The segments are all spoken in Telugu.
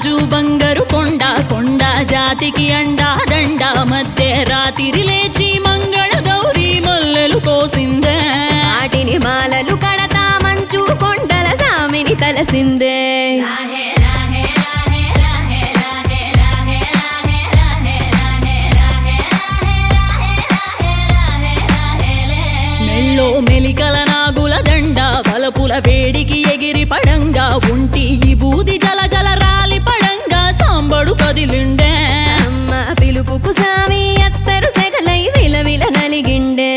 రాజు బంగారు కొండ కొండ జాతికి అండా దండ మధ్య రాత్రి లేచి మంగళ గౌరీ మల్లెలు కోసిందే వాటిని మాలలు కడతా మంచు కొండల సామిని తలసిందే మెళ్ళో మెలికల నాగుల దండ బలపుల వేడికి ఎగిరి పడంగా ఉంటి ఈ బూది జల జల రాలి పడంగా సాంబడు కదిలిండే అమ్మ పిలుపుకు సామి అత్తరు సెగలై విలవిల నలిగిండే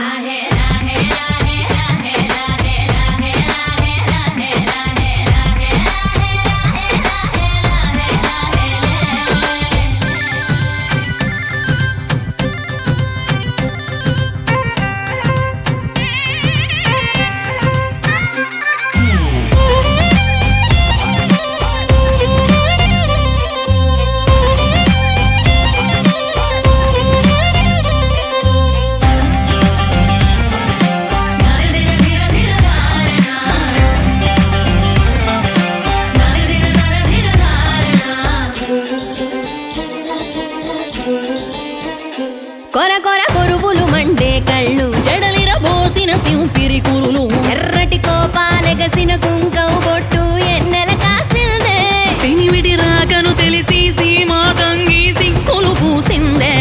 కొర కొర కొరువులు మండే కళ్ళు జడలిర బోసిన సింపిరి కురులు ఎర్రటి కోపాలెగసిన కుంకవు బొట్టు ఎన్నెల కాసిందే పెనివిడి రాకను తెలిసి సీమా తంగి సిక్కులు పూసిందే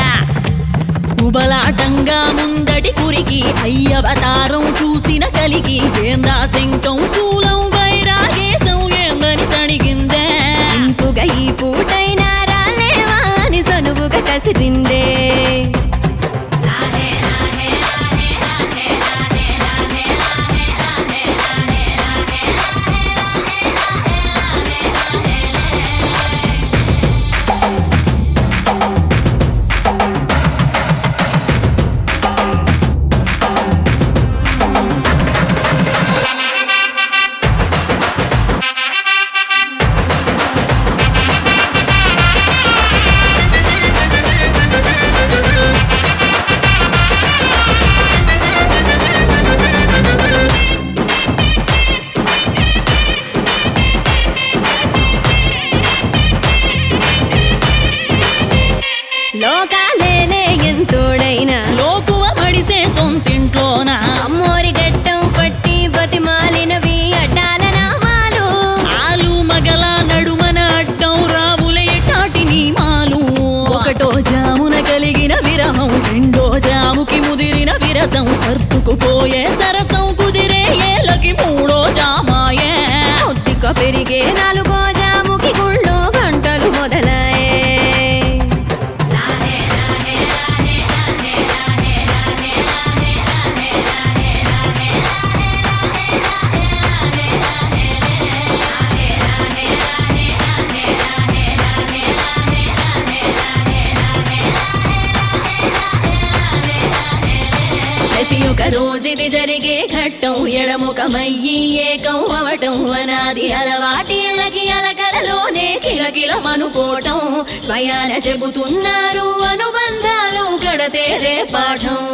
ఉబలాటంగా ముందటి కురికి అయ్యవతారం చూసిన కలిగి ఏందా శంకం చూలం వైరాగేశం ఏందని సడిగిందే ఇంపుగా ఈ పూటైనా రాలేవా అని సనువుగా కసిరిందే లోకాలేలే ఎంతోడైనా లోకువ మడిసే సొంతింట్లోన అమ్మోరి గట్టం పట్టి బతిమాలినవి అడ్డాల నామాలు ఆలు మగల నడుమన అడ్డం రావులే టాటి నీమాలు ఒకటో జామున కలిగిన విరహం రెండో జాముకి ముదిరిన విరసం సర్దుకుపోయే సరసం కుదిరే ఏలకి మూడో జామాయే కొద్దిగా పెరిగే నాలుగో జాముకి గుళ్ళో గంటలు మొదలయ్యే ప్రతి ఒక్క రోజుది జరిగే ఘట్టం ఎడముఖమయ్యి ఏకం అవటం అనాది అలవాటిళ్ళకి అలకలలోనే కిలకిలమనుకోవటం స్వయాన చెబుతున్నారు అనుబంధాలు గడతేరే పాఠం